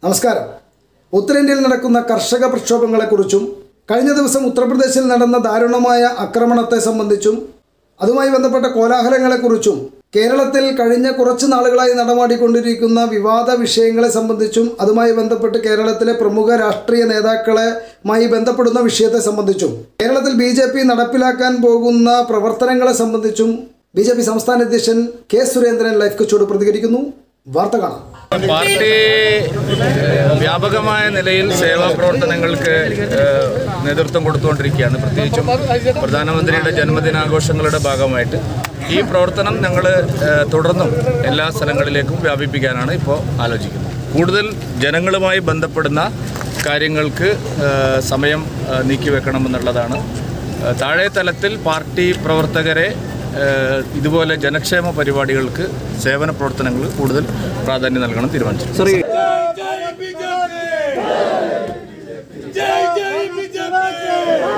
നമസ്കാരം ഉത്തരേന്ത്യയിൽ നടക്കുന്ന കർഷക പ്രക്ഷോഭങ്ങളെക്കുറിച്ചും കഴിഞ്ഞ ദിവസം ഉത്തർപ്രദേശിൽ നടന്ന ദാരുണമായ ആക്രമണത്തെ സംബന്ധിച്ചും അതുമായി ബന്ധപ്പെട്ട കോലാഹലങ്ങളെക്കുറിച്ചും കേരളത്തിൽ കഴിഞ്ഞ കുറച്ച് നാളുകളായി നടമാടിക്കൊണ്ടിരിക്കുന്ന വിവാദ വിഷയങ്ങളെ സംബന്ധിച്ചും അതുമായി ബന്ധപ്പെട്ട് കേരളത്തിലെ പ്രമുഖ രാഷ്ട്രീയ നേതാക്കളുമായി ബന്ധപ്പെടുന്ന വിഷയത്തെ സംബന്ധിച്ചും കേരളത്തിൽ ബി ജെ പി നടപ്പിലാക്കാൻ പോകുന്ന പ്രവർത്തനങ്ങളെ സംബന്ധിച്ചും ബി ജെ പി സംസ്ഥാന അധ്യക്ഷൻ കെ സുരേന്ദ്രൻ ലൈഫ് കൊച്ചോട് പ്രതികരിക്കുന്നു വാർത്ത കാണാം പാർട്ടി ഏഹ്, വ്യാപകമായ നിലയിൽ സേവാ പ്രവർത്തനങ്ങൾക്ക് ഏഹ്, നേതൃത്വം കൊടുത്തുകൊണ്ടിരിക്കുകയാണ് പ്രത്യേകിച്ചും പ്രധാനമന്ത്രിയുടെ ജന്മദിനാഘോഷങ്ങളുടെ ഭാഗമായിട്ട് ഈ പ്രവർത്തനം ഞങ്ങൾ തുടർന്നും എല്ലാ സ്ഥലങ്ങളിലേക്കും വ്യാപിപ്പിക്കാനാണ് ഇപ്പോൾ ആലോചിക്കുന്നത് കൂടുതൽ ജനങ്ങളുമായി ബന്ധപ്പെടുന്ന കാര്യങ്ങൾക്ക് ഏഹ്, സമയം ഏഹ്, നീക്കിവെക്കണമെന്നുള്ളതാണ് ഏഹ്, താഴെ തലത്തിൽ പാർട്ടി പ്രവർത്തകരെ ഏഹ്, ഇതുപോലെ ജനക്ഷേമ പരിപാടികൾക്ക് സേവന പ്രവർത്തനങ്ങൾ കൂടുതൽ പ്രാധാന്യം നൽകണം തീരുമാനിച്ചു ജയ് ജയ് ബിജെപി ജയ് ജയ് ബിജെപി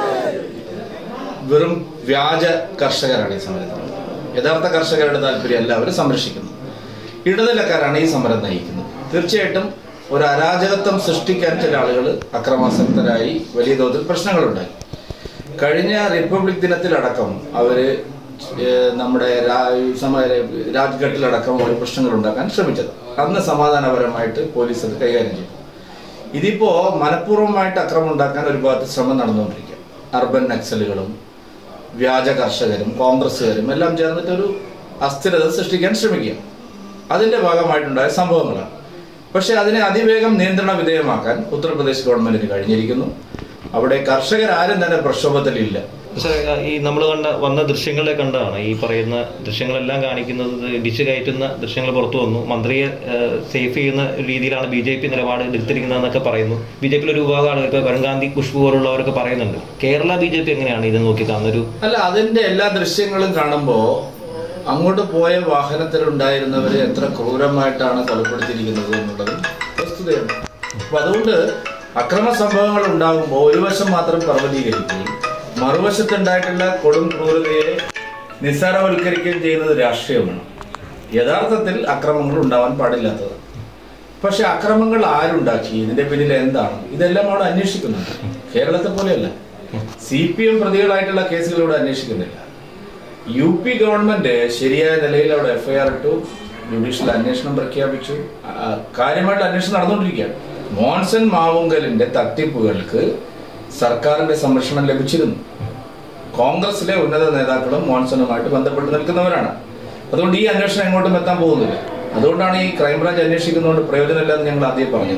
വെറും വ്യാജ കർഷകരാണ് ഈ സമരത്തിൽ യഥാർത്ഥ കർഷകരുടെ താല്പര്യം എല്ലാവരും സംരക്ഷിക്കുന്നു ഇടനിലക്കാരാണ് ഈ സമരം നയിക്കുന്നത് തീർച്ചയായിട്ടും ഒരു അരാജകത്വം സൃഷ്ടിക്കാൻ ചില ആളുകൾ അക്രമാസക്തരായി വലിയ തോതിൽ പ്രശ്നങ്ങളുണ്ടാക്കി കഴിഞ്ഞ റിപ്പബ്ലിക് ദിനത്തിലടക്കം അവര് ഏഹ്, നമ്മുടെ രാ- സമ- രാജ്ഘട്ടിലടക്കം ഒരു പ്രശ്നങ്ങൾ ഉണ്ടാക്കാൻ ശ്രമിച്ചത് അന്ന് സമാധാനപരമായിട്ട് പോലീസ് അത് കൈകാര്യം ചെയ്തു ഇതിപ്പോ മനഃപൂർവ്വമായിട്ട് അക്രമം ഉണ്ടാക്കാൻ ഒരു ഭാഗത്ത് ശ്രമം നടന്നുകൊണ്ടിരിക്കുക അർബൻ നക്സലുകളും വ്യാജ കർഷകരും കോൺഗ്രസ്സുകാരും എല്ലാം ചേർന്നിട്ട് ഒരു അസ്ഥിരത സൃഷ്ടിക്കാൻ ശ്രമിക്കുക അതിന്റെ ഭാഗമായിട്ടുണ്ടായ സംഭവങ്ങളാണ് പക്ഷെ അതിനെ അതിവേഗം നിയന്ത്രണ വിധേയമാക്കാൻ ഉത്തർപ്രദേശ് ഗവൺമെന്റിന് കഴിഞ്ഞിരിക്കുന്നു അവിടെ കർഷകരാരും തന്നെ പ്രക്ഷോഭത്തിലില്ല പക്ഷേ ഈ നമ്മൾ കണ്ട വന്ന ദൃശ്യങ്ങളെ കണ്ടാണ് ഈ പറയുന്ന ദൃശ്യങ്ങളെല്ലാം കാണിക്കുന്നത് ഡിഷ് കയറ്റുന്ന ദൃശ്യങ്ങൾ പുറത്തു വന്നു മന്ത്രിയെ സേഫ് ചെയ്യുന്ന രീതിയിലാണ് ബി ജെ പി നിലപാട് എടുത്തിരിക്കുന്നതെന്നൊക്കെ പറയുന്നു ബി ജെ പിയിലെ ഒരു വിഭാഗം ആളുകൾ ഇപ്പോൾ വരുൺഗാന്ധി ഖുഷ്ബു പോലുള്ളവരൊക്കെ പറയുന്നുണ്ട് കേരള ബി ജെ പി എങ്ങനെയാണ് ഇത് നോക്കി കാണുന്നൊരു അല്ല അതിന്റെ എല്ലാ ദൃശ്യങ്ങളും കാണുമ്പോ അങ്ങോട്ട് പോയ വാഹനത്തിലുണ്ടായിരുന്നവരെ എത്ര ക്രൂരമായിട്ടാണ് കൊലപ്പെടുത്തിയിരിക്കുന്നത് എന്നുള്ളത് വസ്തുതയാണ് അപ്പൊ അതുകൊണ്ട് അക്രമ സംഭവങ്ങൾ ഉണ്ടാകുമ്പോൾ ഒരു വശം മാത്രം പർവ്വതീകരിക്കുകയും മറുവശത്തുണ്ടായിട്ടുള്ള കൊടും ക്രൂരതയെ നിസ്സാരവൽക്കരിക്കുകയും ചെയ്യുന്നത് രാഷ്ട്രീയമാണ് യഥാർത്ഥത്തിൽ അക്രമങ്ങൾ ഉണ്ടാവാൻ പാടില്ലാത്തത് പക്ഷെ അക്രമങ്ങൾ ആരുണ്ടാക്കി ഇതിന്റെ പിന്നിൽ എന്താണ് ഇതെല്ലാം അവിടെ അന്വേഷിക്കുന്നുണ്ട് കേരളത്തെ പോലെയല്ല സി പി എം പ്രതികളായിട്ടുള്ള കേസുകൾ ഇവിടെ അന്വേഷിക്കുന്നില്ല യു പി ഗവൺമെന്റ് ശരിയായ നിലയിൽ അവിടെ എഫ്ഐആർ ഇട്ടു ജുഡീഷ്യൽ അന്വേഷണം പ്രഖ്യാപിച്ചു ആ, കാര്യമായിട്ട് അന്വേഷണം നടന്നുകൊണ്ടിരിക്കുകയാണ് മോൻസൺ മാവുങ്കലിന്റെ തട്ടിപ്പുകൾക്ക് സർക്കാരിന്റെ സംരക്ഷണം ലഭിച്ചിരുന്നു കോൺഗ്രസിലെ ഉന്നത നേതാക്കളും മോൻസണുമായിട്ട് ബന്ധപ്പെട്ട് നിൽക്കുന്നവരാണ് അതുകൊണ്ട് ഈ അന്വേഷണം എങ്ങോട്ടും എത്താൻ പോകുന്നില്ല അതുകൊണ്ടാണ് ഈ ക്രൈംബ്രാഞ്ച് അന്വേഷിക്കുന്നതുകൊണ്ട് പ്രയോജനമില്ലെന്ന് ഞങ്ങൾ ആദ്യം പറഞ്ഞത്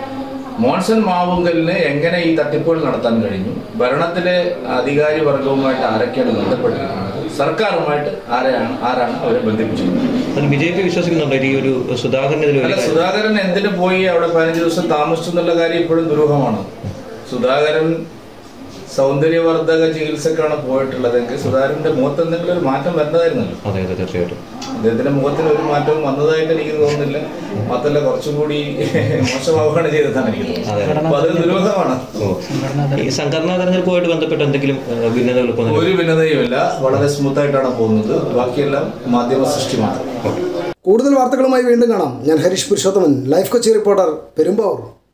മോൺസൺ മാവുങ്കലിന് എങ്ങനെ ഈ തട്ടിപ്പുകൾ നടത്താൻ കഴിഞ്ഞു ഭരണത്തിലെ അധികാരി വർഗവുമായിട്ട് ആരൊക്കെയാണ് ബന്ധപ്പെട്ടിരിക്കുന്നത് സർക്കാരുമായിട്ട് ആരെയാണ് ആരാണ് അവരെ ബന്ധിപ്പിച്ചിരിക്കുന്നത് അതിന് ബി ജെ പി വിശ്വസിക്കുന്നുണ്ടോ ഈ ഒരു സുധാകരനെതിരെ അല്ല സുധാകരൻ എന്തിനു പോയി അവിടെ പതിനഞ്ച് ദിവസം താമസിച്ചു എന്നുള്ള കാര്യം ഇപ്പോഴും ദുരൂഹമാണ് സുധാകരൻ സൗന്ദര്യവർദ്ധക ചികിത്സക്കാണ് പോയിട്ടുള്ളതെങ്കിൽ സുധാകരന്റെ മുഖത്ത് എന്തെങ്കിലും ഒരു മാറ്റം വരേണ്ടതായിരുന്നല്ലോ അതെ അതെ തീർച്ചയായിട്ടും അദ്ദേഹത്തിന്റെ മുഖത്തിന് ഒരു മാറ്റവും വന്നതായിട്ട് എനിക്ക് തോന്നുന്നില്ല മാത്രമല്ല കുറച്ചുകൂടി മോശമാവുകയാണ് ചെയ്തതാണ് എനിക്ക് തോന്നുന്നത് അപ്പൊ അത് ദുരൂഹമാണ് ഓ ഈ സംഘടനാ തെരഞ്ഞെടുപ്പുമായിട്ട് ബന്ധപ്പെട്ട് എന്തെങ്കിലും ഏഹ്, ഭിന്നതകൾ ഇപ്പോൾ നിലവിൽ- ഒരു ഭിന്നതയുമില്ല വളരെ സ്മൂത്ത് ആയിട്ടാണ് പോകുന്നത് ബാക്കിയെല്ലാം മാധ്യമ സൃഷ്ടി മാത്രം കൂടുതൽ വാർത്തകളുമായി വീണ്ടും കാണാം ഞാൻ ഹരീഷ് പുരുഷോത്തമൻ ലൈഫ് കൊച്ചി റിപ്പോർട്ടർ പെരുമ്പാവൂർ